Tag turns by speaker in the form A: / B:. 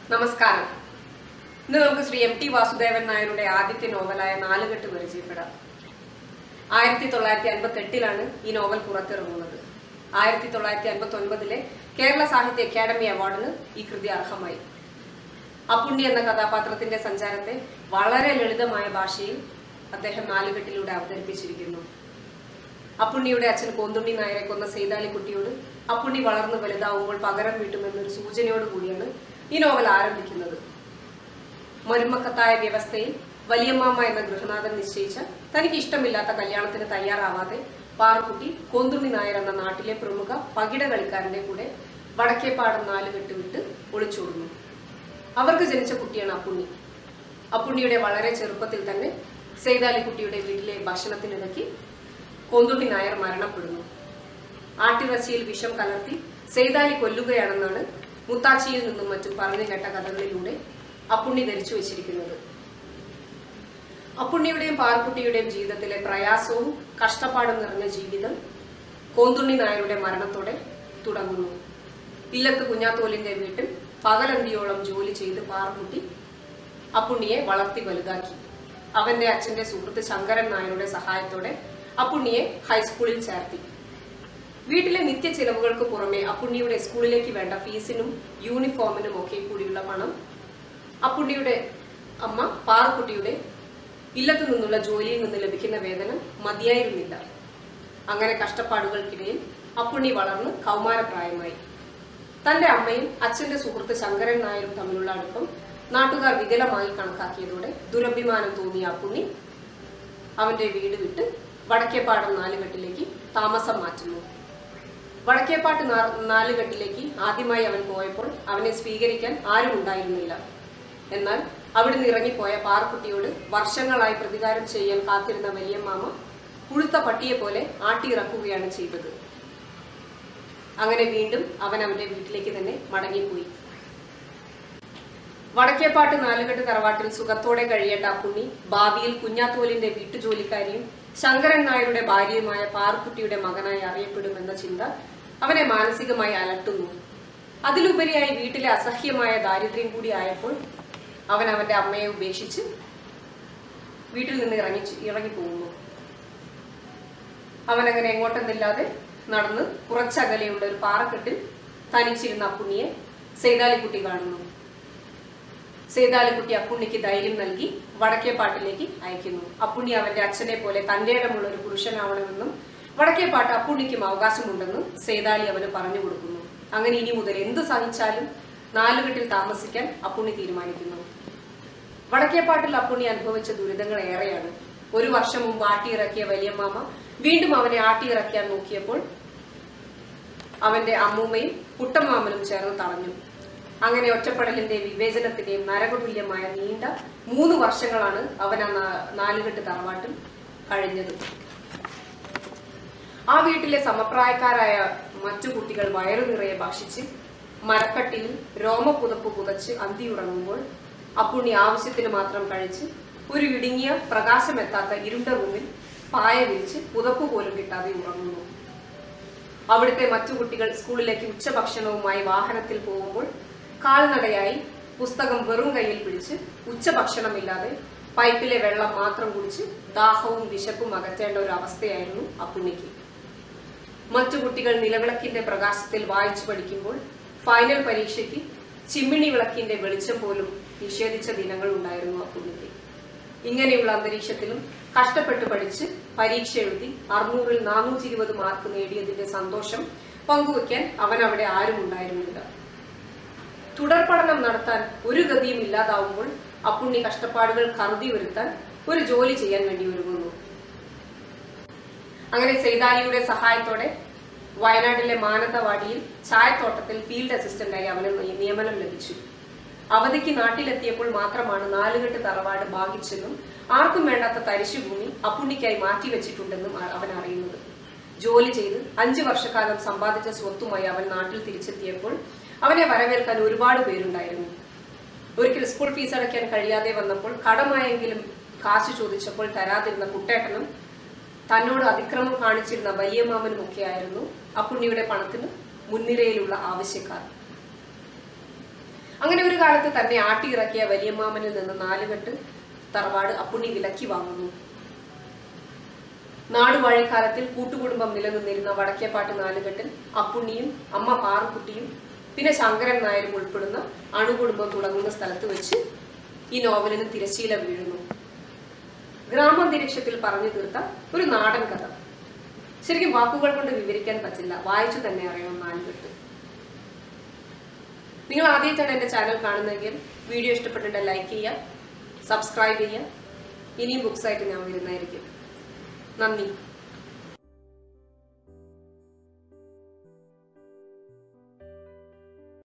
A: നമസ്കാരം ഇന്ന് നമുക്ക് ശ്രീ എം ടി വാസുദേവൻ നായരുടെ ആദ്യത്തെ നോവലായ നാലുകെട്ട് പരിചയപ്പെടാം ആയിരത്തി തൊള്ളായിരത്തി അൻപത്തി എട്ടിലാണ് ഈ നോവൽ പുറത്തിറങ്ങുന്നത് ആയിരത്തി തൊള്ളായിരത്തി അൻപത്തി ഒൻപതിലെ കേരള സാഹിത്യ അക്കാദമി അവാർഡിന് ഈ കൃതി അർഹമായി അപ്പുണ്ണി എന്ന കഥാപാത്രത്തിന്റെ സഞ്ചാരത്തെ വളരെ ലളിതമായ ഭാഷയിൽ അദ്ദേഹം നാലുകെട്ടിലൂടെ അവതരിപ്പിച്ചിരിക്കുന്നു അപ്പുണ്ണിയുടെ അച്ഛൻ കോന്തുണ്ണി നായരെ കൊന്ന സെയ്താലിക്കുട്ടിയോട് അപ്പുണ്ണി വളർന്നു വലുതാവുമ്പോൾ പകരം വീട്ടുമെന്നൊരു സൂചനയോട് കൂടിയാണ് ഈ നോവൽ ആരംഭിക്കുന്നത് മരുമക്കത്തായ വ്യവസ്ഥയിൽ വലിയമ്മാമ്മ എന്ന ഗൃഹനാഥൻ നിശ്ചയിച്ച തനിക്ക് ഇഷ്ടമില്ലാത്ത കല്യാണത്തിന് തയ്യാറാവാതെ പാറക്കുട്ടി കോന്തുണ്ണി നായർ എന്ന നാട്ടിലെ പ്രമുഖ പകിട കളിക്കാരന്റെ കൂടെ വടക്കേപ്പാടം നാലുകെട്ട് വിട്ട് ഒളിച്ചോടുന്നു അവർക്ക് ജനിച്ച കുട്ടിയാണ് അപ്പുണ്ണി അപ്പുണ്ണിയുടെ വളരെ ചെറുപ്പത്തിൽ തന്നെ സെയ്താലിക്കുട്ടിയുടെ വീട്ടിലെ ഭക്ഷണത്തിനിടയ്ക്ക് കോന്തുണ്ണി നായർ മരണപ്പെടുന്നു ആട്ടിറച്ചിയിൽ വിഷം കലർത്തി സെയ്താലി കൊല്ലുകയാണെന്നാണ് മുത്താച്ചിയിൽ നിന്നും മറ്റും പറഞ്ഞു കേട്ട കഥകളിലൂടെ അപ്പുണ്ണി ധരിച്ചു വച്ചിരിക്കുന്നത് അപ്പുണ്ണിയുടെയും പാർക്കുട്ടിയുടെയും ജീവിതത്തിലെ പ്രയാസവും കഷ്ടപ്പാടും നിറഞ്ഞ ജീവിതം കോന്തുണ്ണി നായരുടെ മരണത്തോടെ തുടങ്ങുന്നു ഇല്ലത്ത് കുഞ്ഞാത്തോലിന്റെ വീട്ടിൽ പകലന്തിയോളം ജോലി ചെയ്ത് പാർക്കുട്ടി അപ്പുണ്ണിയെ വളർത്തി വലുതാക്കി അവന്റെ അച്ഛന്റെ സുഹൃത്ത് ശങ്കരൻ നായരുടെ സഹായത്തോടെ അപ്പുണ്ണിയെ ഹൈസ്കൂളിൽ ചേർത്തി വീട്ടിലെ നിത്യ ചെലവുകൾക്ക് പുറമെ അപ്പുണ്ണിയുടെ സ്കൂളിലേക്ക് വേണ്ട ഫീസിനും യൂണിഫോമിനും ഒക്കെ കൂടിയുള്ള പണം അപ്പുണ്ണിയുടെ അമ്മ പാറക്കുട്ടിയുടെ ഇല്ലത്തു നിന്നുള്ള ജോലിയിൽ നിന്ന് ലഭിക്കുന്ന വേതനം മതിയായിരുന്നില്ല അങ്ങനെ കഷ്ടപ്പാടുകൾക്കിടയിൽ അപ്പുണ്ണി വളർന്ന് കൗമാരപ്രായമായി തന്റെ അമ്മയും അച്ഛന്റെ സുഹൃത്ത് ശങ്കരൻ നായരും തമ്മിലുള്ള അടുപ്പം നാട്ടുകാർ വികലമായി കണക്കാക്കിയതോടെ ദുരഭിമാനം തോന്നിയ അപ്പുണ്ണി അവന്റെ വീട് വിട്ട് വടക്കേപ്പാടം നാലുകെട്ടിലേക്ക് താമസം മാറ്റുന്നു വടക്കേപ്പാട്ട് നാ- നാലുകെട്ടിലേക്ക് ആദ്യമായി അവൻ പോയപ്പോൾ അവനെ സ്വീകരിക്കാൻ ആരും ഉണ്ടായിരുന്നില്ല എന്നാൽ അവിടുന്ന് ഇറങ്ങിപ്പോയ പാറക്കുട്ടിയോട് വർഷങ്ങളായി പ്രതികാരം ചെയ്യാൻ കാത്തിരുന്ന വലിയമ്മാമ പുഴുത്ത പട്ടിയെ പോലെ ആട്ടിയിറക്കുകയാണ് ചെയ്തത് അങ്ങനെ വീണ്ടും അവൻ അവന്റെ വീട്ടിലേക്ക് തന്നെ മടങ്ങിപ്പോയി വടക്കേപ്പാട്ട് നാലുകെട്ട് തറവാട്ടിൽ സുഖത്തോടെ കഴിയേണ്ട അപ്പുണ്ണി ഭാവിയിൽ കുഞ്ഞാത്തോലിന്റെ വീട്ടുജോലിക്കാരിയും ശങ്കരൻ നായരുടെ ഭാര്യയുമായ പാർക്കുട്ടിയുടെ മകനായി അറിയപ്പെടുമെന്ന ചിന്ത അവനെ മാനസികമായി അലട്ടുന്നു അതിലുപരിയായി വീട്ടിലെ അസഹ്യമായ ദാരിദ്ര്യം കൂടി ആയപ്പോൾ അവൻ അവന്റെ അമ്മയെ ഉപേക്ഷിച്ച് വീട്ടിൽ നിന്ന് ഇറങ്ങി ഇറങ്ങിപ്പോകുന്നു അവൻ അങ്ങനെ എങ്ങോട്ടെന്നില്ലാതെ നടന്ന് കുറച്ചകലെയുള്ള ഒരു പാറക്കെട്ടിൽ തനിച്ചിരുന്ന അപ്പുണ്ണിയെ സെയ്താലിക്കുട്ടി കാണുന്നു സേതാലിക്കുട്ടി അപ്പുണ്ണിക്ക് ധൈര്യം നൽകി വടക്കേപ്പാട്ടിലേക്ക് അയക്കുന്നു അപ്പുണ്ണി അവന്റെ അച്ഛനെ പോലെ തന്റെ ഇടമുള്ള ഒരു പുരുഷനാവണമെന്നും വടക്കേപ്പാട്ട് അപ്പുണ്ണിക്കും അവകാശമുണ്ടെന്നും സേതാലി അവന് പറഞ്ഞു കൊടുക്കുന്നു അങ്ങനെ ഇനി മുതൽ എന്ത് സഹിച്ചാലും നാലുകെട്ടിൽ താമസിക്കാൻ അപ്പുണ്ണി തീരുമാനിക്കുന്നു വടക്കേപ്പാട്ടിൽ അപ്പുണ്ണി അനുഭവിച്ച ദുരിതങ്ങൾ ഏറെയാണ് ഒരു വർഷം മുമ്പ് ആട്ടിയിറക്കിയ വലിയമ്മാമ വീണ്ടും അവനെ ആട്ടിയിറക്കാൻ നോക്കിയപ്പോൾ അവന്റെ അമ്മൂമ്മയും കുട്ടമാമനും ചേർന്ന് തടഞ്ഞു അങ്ങനെ ഒറ്റപ്പെടലിന്റെ വിവേചനത്തിന്റെയും നരകതുല്യമായ നീണ്ട മൂന്ന് വർഷങ്ങളാണ് അവൻ ആ നാ- നാലുകെട്ട് തറവാട്ടിൽ കഴിഞ്ഞത് ആ വീട്ടിലെ സമപ്രായക്കാരായ മറ്റു കുട്ടികൾ വയറു നിറയെ ഭക്ഷിച്ച് മരക്കട്ടിൽ രോമപുതപ്പ് പുതച്ച് അന്തിയുറങ്ങുമ്പോൾ അപ്പുണ്ണി ആവശ്യത്തിന് മാത്രം കഴിച്ച് ഒരു ഇടുങ്ങിയ പ്രകാശമെത്താത്ത ഇരുണ്ട റൂമിൽ പായ വിരിച്ച് പുതപ്പ് പോലും കിട്ടാതെ ഉറങ്ങുന്നു അവിടുത്തെ മറ്റു കുട്ടികൾ സ്കൂളിലേക്ക് ഉച്ചഭക്ഷണവുമായി വാഹനത്തിൽ പോകുമ്പോൾ കാൽനടയായി പുസ്തകം വെറും കയ്യിൽ പിടിച്ച് ഉച്ചഭക്ഷണമില്ലാതെ പൈപ്പിലെ വെള്ളം മാത്രം കുടിച്ച് ദാഹവും വിശപ്പും അകറ്റേണ്ട ഒരു അവസ്ഥയായിരുന്നു അപ്പുണ്ണിക്ക് മറ്റു കുട്ടികൾ നിലവിളക്കിന്റെ പ്രകാശത്തിൽ വായിച്ചു പഠിക്കുമ്പോൾ ഫൈനൽ പരീക്ഷയ്ക്ക് ചിമ്മിണി വിളക്കിന്റെ വെളിച്ചം പോലും നിഷേധിച്ച ദിനങ്ങൾ ഉണ്ടായിരുന്നു അപ്പുണ്ണിക്ക് ഇങ്ങനെയുള്ള അന്തരീക്ഷത്തിലും കഷ്ടപ്പെട്ട് പഠിച്ച് പരീക്ഷ എഴുതി അറുന്നൂറിൽ നാനൂറ്റി ഇരുപത് മാർക്ക് നേടിയതിന്റെ സന്തോഷം പങ്കുവയ്ക്കാൻ അവൻ അവിടെ ആരും ഉണ്ടായിരുന്നില്ല തുടർ പഠനം നടത്താൻ ഒരു ഗതിയും ഇല്ലാതാവുമ്പോൾ അപ്പുണ്ണി കഷ്ടപ്പാടുകൾ കറുതി വരുത്താൻ ഒരു ജോലി ചെയ്യാൻ വേണ്ടി ഒരുങ്ങുന്നു അങ്ങനെ സെയ്താലിയുടെ സഹായത്തോടെ വയനാട്ടിലെ മാനന്തവാടിയിൽ ചായത്തോട്ടത്തിൽ ഫീൽഡ് അസിസ്റ്റന്റായി അവന് നിയ- നിയമനം ലഭിച്ചു അവധിക്ക് നാട്ടിലെത്തിയപ്പോൾ മാത്രമാണ് നാലുകെട്ട് തറവാട് ഭാഗിച്ചെന്നും ആർക്കും വേണ്ടാത്ത തരിശുഭൂമി അപ്പുണ്ണിക്കായി മാറ്റിവെച്ചിട്ടുണ്ടെന്നും അ- അവൻ അറിയുന്നത് ജോലി ചെയ്ത് അഞ്ചു വർഷക്കാലം സമ്പാദിച്ച സ്വത്തുമായി അവൻ നാട്ടിൽ തിരിച്ചെത്തിയപ്പോൾ അവനെ വരവേൽക്കാൻ ഒരുപാട് പേരുണ്ടായിരുന്നു ഒരിക്കൽ സ്കൂൾ ഫീസ് അടയ്ക്കാൻ കഴിയാതെ വന്നപ്പോൾ കടമായെങ്കിലും കാശ് ചോദിച്ചപ്പോൾ തരാതിരുന്ന കുട്ടേട്ടനും തന്നോട് അതിക്രമം കാണിച്ചിരുന്ന വലിയ മാമനും ഒക്കെയായിരുന്നു അപ്പുണ്ണിയുടെ പണത്തിന് മുൻനിരയിലുള്ള ആവശ്യക്കാർ അങ്ങനെ ഒരു കാലത്ത് തന്നെ ആട്ടിയിറക്കിയ വലിയമ്മാമനിൽ നിന്ന് നാലുകെട്ട് തറവാട് അപ്പുണ്ണി വിലക്കി വാങ്ങുന്നു നാടുവാഴിക്കാലത്തിൽ കൂട്ടുകുടുംബം നിലനിന്നിരുന്ന വടക്കേപ്പാട്ട് നാലുകെട്ടിൽ അപ്പുണ്ണിയും അമ്മ പാറുക്കുട്ടിയും പിന്നെ ശങ്കരൻ നായരും ഉൾപ്പെടുന്ന അണുകുടുംബം തുടങ്ങുന്ന സ്ഥലത്ത് വെച്ച് ഈ നോവലിന് തിരശീല വീഴുന്നു ഗ്രാമാന്തരീക്ഷത്തിൽ പറഞ്ഞു തീർത്ത ഒരു നാടൻ കഥ ശരിക്കും വാക്കുകൾ കൊണ്ട് വിവരിക്കാൻ പറ്റില്ല വായിച്ചു തന്നെ അറിയാം നാലുകെട്ട് നിങ്ങൾ ആദ്യമായിട്ടാണ് എൻ്റെ ചാനൽ കാണുന്നതെങ്കിൽ വീഡിയോ ഇഷ്ടപ്പെട്ടിട്ടുണ്ടെങ്കിൽ ലൈക്ക് ചെയ്യുക സബ്സ്ക്രൈബ് ചെയ്യുക ഇനിയും ബുക്സ് ആയിട്ട് ഞാൻ വരുന്നതായിരിക്കും നന്ദി